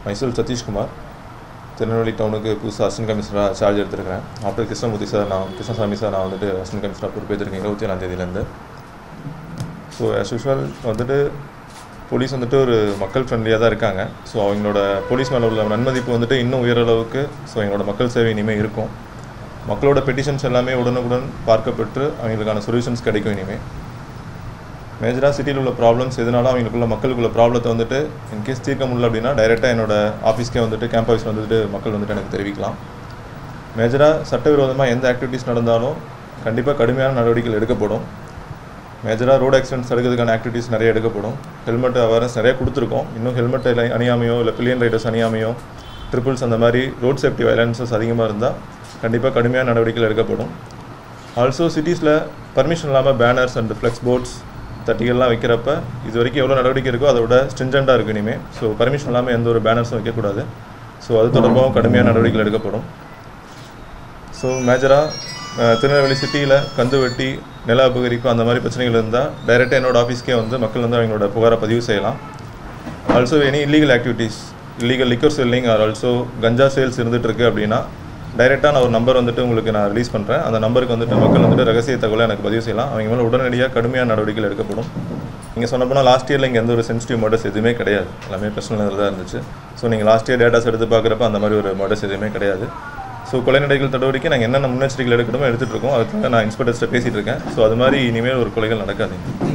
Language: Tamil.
மைசூர் சதீஷ்குமார் திருநெல்வேலி டவுனுக்கு புதுசாக அசிஸ்டன்ட் கமிஷனராக சார்ஜ் எடுத்திருக்கிறேன் ஆஃப்டர் கிருஷ்ணமூர்த்தி சார் நான் கிருஷ்ணசாமி சார் நான் வந்துட்டு அசிஸ்டன்ட் கமிஷனராக பொறுப்பேற்றிருக்கேன் இருபத்தி ஏழாம் தேதியிலேருந்து ஸோ ஆஸ் யூஷுவல் வந்துட்டு போலீஸ் வந்துட்டு ஒரு மக்கள் ஃப்ரெண்ட்லியாக தான் இருக்காங்க ஸோ அவங்களோட போலீஸ் மேலே உள்ள நன்மதிப்பு வந்துட்டு இன்னும் உயர அளவுக்கு ஸோ எங்களோட மக்கள் சேவை இனிமேல் இருக்கும் மக்களோட பெட்டிஷன்ஸ் எல்லாமே உடனுக்குடன் பார்க்கப்பட்டு அவங்களுக்கான சொல்யூஷன்ஸ் கிடைக்கும் இனிமேல் மேஜராக சிட்டியில் உள்ள ப்ராப்ளம்ஸ் எதனால அவங்களுக்குள்ள மக்களுக்குள்ள ப்ராப்ளத்தை வந்துட்டு இன்கேஸ் தீர்க்க முடியல அப்படின்னா டைரெக்டாக என்னோட ஆஃபீஸ்க்கே வந்துட்டு கேம்ப் ஆஃபீஸ் வந்துட்டு மக்கள் வந்துட்டு எனக்கு தெரிவிக்கலாம் மேஜராக சட்டவிரோதமாக எந்த ஆக்டிவிட்டீஸ் நடந்தாலும் கண்டிப்பாக கடுமையான நடவடிக்கைகள் எடுக்கப்படும் மேஜராக ரோடு ஆக்சிடென்ட்ஸ் தடுக்கிறதுக்கான ஆக்டிவிட்டீஸ் நிறைய எடுக்கப்படும் ஹெல்மெட் அவேர்னஸ் நிறைய கொடுத்துருக்கோம் இன்னும் ஹெல்மெட் அணியாமையோ இல்லை பில்லியன் ரைடர்ஸ் அணியாமையோ ட்ரிபிள்ஸ் அந்த மாதிரி ரோட் சேஃப்டி வயலன்சஸ் அதிகமாக இருந்தால் கண்டிப்பாக கடுமையான நடவடிக்கைகள் எடுக்கப்படும் ஆல்சோ சிட்டிஸில் பர்மிஷன் இல்லாமல் பேனர்ஸ் அண்ட் ஃப்ளெக்ஸ் போர்ட்ஸ் தட்டிகள்லாம் வைக்கிறப்ப இது வரைக்கும் எவ்வளோ நடவடிக்கை இருக்கோ அதை விட ஸ்ட்ரிஞ்சண்ட்டாக இருக்கும் இனிமேல் ஸோ பர்மிஷன் இல்லாமல் எந்த ஒரு பேனர்ஸும் வைக்கக்கூடாது ஸோ அது தொடர்பாகவும் கடுமையான நடவடிக்கைகள் எடுக்கப்படும் ஸோ மேஜராக திருநெல்வேலி சிட்டியில் கந்து வெட்டி நில அபகரிப்பு அந்த மாதிரி பிரச்சனைகள் இருந்தால் டைரெக்டாக என்னோட ஆஃபீஸ்க்கே வந்து மக்கள் வந்து அவங்களோட புகாரை பதிவு செய்யலாம் also any illegal activities illegal liquor selling or also ganja sales இருந்துட்டு இருக்கு அப்படின்னா டைரெக்டாக நான் ஒரு நம்பர் வந்துட்டு உங்களுக்கு நான் ரிலீஸ் பண்ணுறேன் அந்த நம்பருக்கு வந்துட்டு மக்கள் வந்துட்டு ரகசிய தகவலை எனக்கு பதிவு செய்யலாம் அவங்க மேலே உடனடியாக கடுமையான நடவடிக்கைகள் எடுக்கப்படும் நீங்கள் சொன்ன போனால் லாஸ்ட் இயரில் இங்கே எந்த ஒரு சென்சிட்டிவ் மர்டர்ஸ் எதுவுமே கிடையாது எல்லாமே பர்சனல் இதில் தான் இருந்துச்சு ஸோ நீங்கள் லாஸ்ட் இயர் டேட்டாஸ் எடுத்து பார்க்குறப்ப அந்த மாதிரி ஒரு மர்டர்ஸ் எதுவுமே கிடையாது ஸோ கொலை நடவடிக்கைகள் நடவடிக்கை நாங்கள் என்னென்ன முன்னெச்சரிக்கைகள் எடுக்கணுமோ எடுத்துகிட்டு இருக்கோம் அதுக்காக நான் இன்ஸ்பெக்டர்ஸ்ட்டை பேசிகிட்டு இருக்கேன் ஸோ அது மாதிரி இனிமேல் ஒரு கொலைகள் நடக்காது